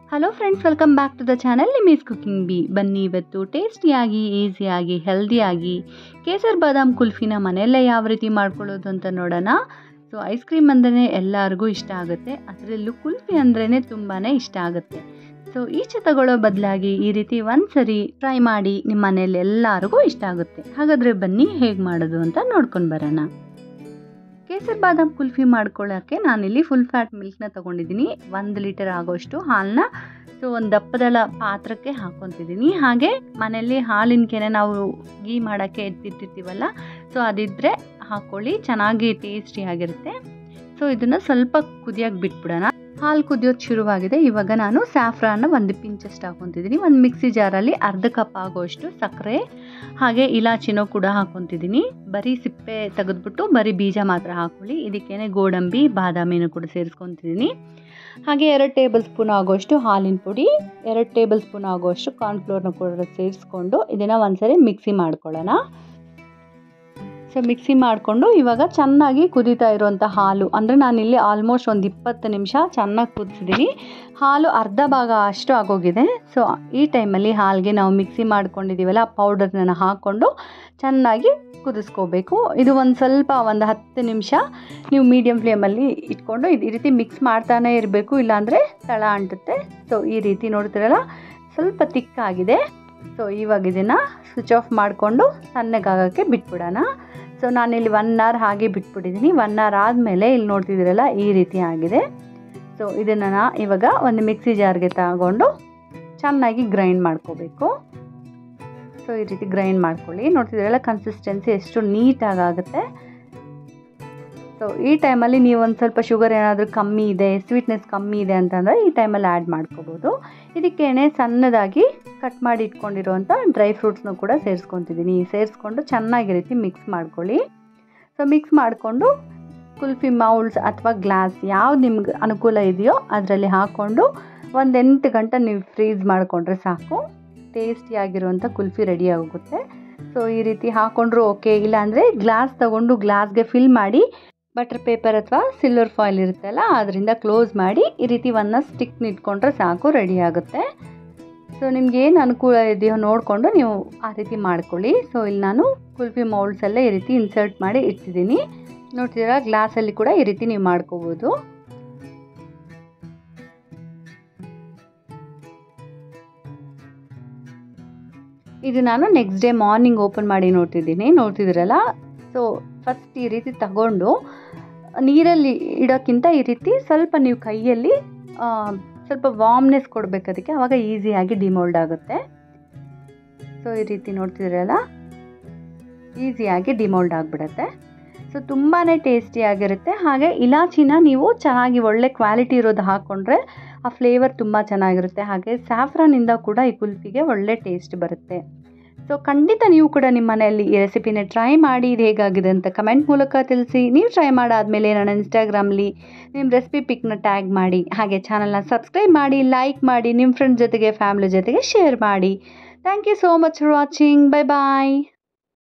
hello friends welcome back to the channel Nimi's cooking ಬಿ ಬನ್ನಿ ಇವತ್ತು ಟೇಸ್ಟಿಯಾಗಿ ಈಸಿಯಾಗಿ ಹೆಲ್ದಿಯಾಗಿ ಕೇಸರ್ ಬಾದಾಮ್ ಕುಲ್ಫಿನ ಮನೆಯಲ್ಲೇ ಯಾವ ರೀತಿ ಮಾಡ್ಕೊಳ್ಳೋದು ಅಂತ ನೋಡೋಣ ಸೊ ಐಸ್ ಕ್ರೀಮ್ ಅಂದ್ರೆ ಎಲ್ಲರಿಗೂ ಇಷ್ಟ ಆಗುತ್ತೆ ಅದರಲ್ಲೂ ಕುಲ್ಫಿ ಅಂದ್ರೇ ತುಂಬಾ ಇಷ್ಟ ಆಗುತ್ತೆ ಸೊ ಈಚೆ ತಗೊಳ್ಳೋ ಬದಲಾಗಿ ಈ ರೀತಿ ಒಂದ್ಸರಿ ಟ್ರೈ ಮಾಡಿ ನಿಮ್ಮ ಮನೇಲಿ ಎಲ್ಲರಿಗೂ ಇಷ್ಟ ಆಗುತ್ತೆ ಹಾಗಾದರೆ ಬನ್ನಿ ಹೇಗೆ ಮಾಡೋದು ಅಂತ ನೋಡ್ಕೊಂಡು ಬರೋಣ ಕೇಸರ್ ಬಾದಾಮ್ ಕುಲ್ಫಿ ಮಾಡ್ಕೊಳ್ಳೋಕ್ಕೆ ನಾನಿಲ್ಲಿ ಫುಲ್ ಫ್ಯಾಟ್ ಮಿಲ್ಕ್ನ ತೊಗೊಂಡಿದ್ದೀನಿ ಒಂದು ಲೀಟರ್ ಆಗೋಷ್ಟು ಹಾಲನ್ನ ಸೊ ಒಂದು ದಪ್ಪದಳ ಪಾತ್ರಕ್ಕೆ ಹಾಕ್ಕೊತಿದ್ದೀನಿ ಹಾಗೆ ಮನೆಯಲ್ಲಿ ಹಾಲಿನ ಕೆನೆ ನಾವು ಗೀ ಮಾಡೋಕ್ಕೆ ಎತ್ತಿಟ್ಟಿರ್ತೀವಲ್ಲ ಸೊ ಅದಿದ್ದರೆ ಹಾಕ್ಕೊಳ್ಳಿ ಚೆನ್ನಾಗಿ ಟೇಸ್ಟಿಯಾಗಿರುತ್ತೆ ಸೊ ಇದನ್ನು ಸ್ವಲ್ಪ ಕುದಿಯೋಕೆ ಬಿಟ್ಬಿಡೋಣ ಹಾಲು ಕುದಿಯೋದು ಶುರುವಾಗಿದೆ ಇವಾಗ ನಾನು ಸ್ಯಾಫ್ರಾನ್ನ ಒಂದು ಪಿಂಚಷ್ಟು ಹಾಕೊತಿದ್ದೀನಿ ಒಂದು ಮಿಕ್ಸಿ ಜಾರಲ್ಲಿ ಅರ್ಧ ಕಪ್ ಆಗೋಷ್ಟು ಸಕ್ಕರೆ ಹಾಗೆ ಇಲಾಚಿನೂ ಕೂಡ ಹಾಕೊತಿದ್ದೀನಿ ಬರೀ ಸಿಪ್ಪೆ ತೆಗೆದ್ಬಿಟ್ಟು ಬರೀ ಬೀಜ ಮಾತ್ರ ಹಾಕೊಳ್ಳಿ ಇದಕ್ಕೇನೆ ಗೋಡಂಬಿ ಬಾದಾಮಿನೂ ಕೂಡ ಸೇರಿಸ್ಕೊತಿದ್ದೀನಿ ಹಾಗೆ ಎರಡು ಟೇಬಲ್ ಸ್ಪೂನ್ ಆಗೋಷ್ಟು ಹಾಲಿನ ಪುಡಿ ಎರಡು ಟೇಬಲ್ ಸ್ಪೂನ್ ಆಗೋಷ್ಟು ಕಾರ್ನ್ಫ್ಲೋರ್ನ ಕೂಡ ಸೇರಿಸ್ಕೊಂಡು ಇದನ್ನು ಒಂದ್ಸರಿ ಮಿಕ್ಸಿ ಮಾಡ್ಕೊಳ್ಳೋಣ ಸೊ ಮಿಕ್ಸಿ ಮಾಡಿಕೊಂಡು ಇವಾಗ ಚೆನ್ನಾಗಿ ಕುದೀತಾ ಇರುವಂಥ ಹಾಲು ಅಂದರೆ ನಾನಿಲ್ಲಿ ಆಲ್ಮೋಸ್ಟ್ ಒಂದು ಇಪ್ಪತ್ತು ನಿಮಿಷ ಚೆನ್ನಾಗಿ ಕುದಿಸಿದ್ದೀನಿ ಹಾಲು ಅರ್ಧ ಭಾಗ ಅಷ್ಟು ಆಗೋಗಿದೆ ಸೊ ಈ ಟೈಮಲ್ಲಿ ಹಾಲಿಗೆ ನಾವು ಮಿಕ್ಸಿ ಮಾಡ್ಕೊಂಡಿದ್ದೀವಲ್ಲ ಆ ಪೌಡರ್ನ ಹಾಕ್ಕೊಂಡು ಚೆನ್ನಾಗಿ ಕುದಿಸ್ಕೋಬೇಕು ಇದು ಒಂದು ಸ್ವಲ್ಪ ಒಂದು ಹತ್ತು ನಿಮಿಷ ನೀವು ಮೀಡಿಯಮ್ ಫ್ಲೇಮಲ್ಲಿ ಇಟ್ಕೊಂಡು ಇದು ಈ ರೀತಿ ಮಿಕ್ಸ್ ಮಾಡ್ತಾನೆ ಇರಬೇಕು ಇಲ್ಲಾಂದರೆ ತಳ ಅಂಟುತ್ತೆ ಸೊ ಈ ರೀತಿ ನೋಡ್ತಿರಲ್ಲ ಸ್ವಲ್ಪ ತಿಕ್ಕಾಗಿದೆ ಸೊ ಇವಾಗ ಇದನ್ನು ಸ್ವಿಚ್ ಆಫ್ ಮಾಡಿಕೊಂಡು ತಣ್ಣಗಾಗೋಕ್ಕೆ ಬಿಟ್ಬಿಡೋಣ ಸೊ ನಾನಿಲ್ಲಿ ಒನ್ ಅವರ್ ಹಾಗೆ ಬಿಟ್ಬಿಟ್ಟಿದ್ದೀನಿ ಒನ್ ಅವರ್ ಆದಮೇಲೆ ಇಲ್ಲಿ ನೋಡ್ತಿದ್ದೀರಲ್ಲ ಈ ರೀತಿ ಆಗಿದೆ ಸೊ ಇದನ್ನು ನಾ ಇವಾಗ ಒಂದು ಮಿಕ್ಸಿ ಜಾರ್ಗೆ ತಗೊಂಡು ಚೆನ್ನಾಗಿ ಗ್ರೈಂಡ್ ಮಾಡ್ಕೋಬೇಕು ಸೊ ಈ ರೀತಿ ಗ್ರೈಂಡ್ ಮಾಡ್ಕೊಳ್ಳಿ ನೋಡ್ತಿದ್ದೀರಲ್ಲ ಕನ್ಸಿಸ್ಟೆನ್ಸಿ ಎಷ್ಟು ನೀಟಾಗಿ ಆಗುತ್ತೆ ಸೊ ಈ ಟೈಮಲ್ಲಿ ನೀವು ಒಂದು ಸ್ವಲ್ಪ ಶುಗರ್ ಏನಾದರೂ ಕಮ್ಮಿ ಇದೆ ಸ್ವೀಟ್ನೆಸ್ ಕಮ್ಮಿ ಇದೆ ಅಂತಂದರೆ ಈ ಟೈಮಲ್ಲಿ ಆ್ಯಡ್ ಮಾಡ್ಕೋಬೋದು ಇದಕ್ಕೇನೆ ಸಣ್ಣದಾಗಿ ಕಟ್ ಮಾಡಿ ಇಟ್ಕೊಂಡಿರುವಂಥ ಡ್ರೈ ಫ್ರೂಟ್ಸ್ನೂ ಕೂಡ ಸೇರಿಸ್ಕೊತಿದ್ದೀನಿ ಸೇರಿಸ್ಕೊಂಡು ಚೆನ್ನಾಗಿ ರೀತಿ ಮಿಕ್ಸ್ ಮಾಡ್ಕೊಳ್ಳಿ ಸೊ ಮಿಕ್ಸ್ ಮಾಡಿಕೊಂಡು ಕುಲ್ಫಿ ಮೌಲ್ಡ್ಸ್ ಅಥವಾ ಗ್ಲಾಸ್ ಯಾವ್ದು ನಿಮ್ಗೆ ಅನುಕೂಲ ಇದೆಯೋ ಅದರಲ್ಲಿ ಹಾಕ್ಕೊಂಡು ಒಂದು ಎಂಟು ಗಂಟೆ ನೀವು ಫ್ರೀಸ್ ಮಾಡಿಕೊಂಡ್ರೆ ಸಾಕು ಟೇಸ್ಟಿಯಾಗಿರುವಂಥ ಕುಲ್ಫಿ ರೆಡಿ ಆಗುತ್ತೆ ಸೊ ಈ ರೀತಿ ಹಾಕ್ಕೊಂಡ್ರು ಓಕೆ ಇಲ್ಲಾಂದರೆ ಗ್ಲಾಸ್ ತೊಗೊಂಡು ಗ್ಲಾಸ್ಗೆ ಫಿಲ್ ಮಾಡಿ ಬಟರ್ ಪೇಪರ್ ಅಥವಾ ಸಿಲ್ವರ್ ಫಾಯಿಲ್ ಇರುತ್ತಲ್ಲ ಅದರಿಂದ ಕ್ಲೋಸ್ ಮಾಡಿ ಈ ರೀತಿ ಒಂದು ಸ್ಟಿಕ್ನ ಇಟ್ಕೊಂಡ್ರೆ ಸಾಕು ರೆಡಿ ಆಗುತ್ತೆ ಸೊ ನಿಮ್ಗೆ ಏನು ಅನುಕೂಲ ಇದೆಯೋ ನೋಡಿಕೊಂಡು ನೀವು ಆ ರೀತಿ ಮಾಡ್ಕೊಳ್ಳಿ ಸೊ ಇಲ್ಲಿ ನಾನು ಕುಲ್ಫಿ ಮೌಲ್ಡ್ಸಲ್ಲೇ ಈ ರೀತಿ ಇನ್ಸರ್ಟ್ ಮಾಡಿ ಇಟ್ಟಿದ್ದೀನಿ ನೋಡ್ತಿದ್ದೀರಾ ಗ್ಲಾಸಲ್ಲಿ ಕೂಡ ಈ ರೀತಿ ನೀವು ಮಾಡ್ಕೋಬೋದು ಇದು ನಾನು ನೆಕ್ಸ್ಟ್ ಡೇ ಮಾರ್ನಿಂಗ್ ಓಪನ್ ಮಾಡಿ ನೋಡ್ತಿದ್ದೀನಿ ನೋಡ್ತಿದ್ದೀರಲ್ಲ ಸೊ ಫಸ್ಟ್ ಈ ರೀತಿ ತಗೊಂಡು ನೀರಲ್ಲಿ ಇಡೋಕ್ಕಿಂತ ಈ ರೀತಿ ಸ್ವಲ್ಪ ನೀವು ಕೈಯಲ್ಲಿ ಸ್ವಲ್ಪ ವಾಮ್ನೆಸ್ ಕೊಡಬೇಕು ಅದಕ್ಕೆ ಆವಾಗ ಈಸಿಯಾಗಿ ಡಿಮೋಲ್ಡ್ ಆಗುತ್ತೆ ಸೊ ಈ ರೀತಿ ನೋಡ್ತಿದ್ದೀರಲ್ಲ ಈಸಿಯಾಗಿ ಡಿಮೋಲ್ಡ್ ಆಗಿಬಿಡುತ್ತೆ ಸೊ ತುಂಬಾ ಟೇಸ್ಟಿಯಾಗಿರುತ್ತೆ ಹಾಗೆ ಇಲಾಚಿನ ನೀವು ಚೆನ್ನಾಗಿ ಒಳ್ಳೆ ಕ್ವಾಲಿಟಿ ಇರೋದು ಹಾಕ್ಕೊಂಡ್ರೆ ಆ ಫ್ಲೇವರ್ ತುಂಬ ಚೆನ್ನಾಗಿರುತ್ತೆ ಹಾಗೆ ಸ್ಯಾಫ್ರಾನಿಂದ ಕೂಡ ಈ ಕುಲ್ಫಿಗೆ ಒಳ್ಳೆ ಟೇಸ್ಟ್ ಬರುತ್ತೆ ಸೊ ಖಂಡಿತ ನೀವು ಕೂಡ ನಿಮ್ಮ ಮನೆಯಲ್ಲಿ ಈ ರೆಸಿಪಿನ ಟ್ರೈ ಮಾಡಿ ಇದು ಹೇಗಾಗಿದೆ ಅಂತ ಕಮೆಂಟ್ ಮೂಲಕ ತಿಳಿಸಿ ನೀವು ಟ್ರೈ ಮಾಡಾದಮೇಲೆ ನನ್ನ ಇನ್ಸ್ಟಾಗ್ರಾಮ್ಲಿ ನಿಮ್ಮ ರೆಸಿಪಿ ಪಿಕ್ನ ಟ್ಯಾಗ್ ಮಾಡಿ ಹಾಗೆ ಚಾನಲ್ನ ಸಬ್ಸ್ಕ್ರೈಬ್ ಮಾಡಿ ಲೈಕ್ ಮಾಡಿ ನಿಮ್ಮ ಫ್ರೆಂಡ್ಸ್ ಜೊತೆಗೆ ಫ್ಯಾಮಿಲಿ ಜೊತೆಗೆ ಶೇರ್ ಮಾಡಿ thank you so much for watching bye bye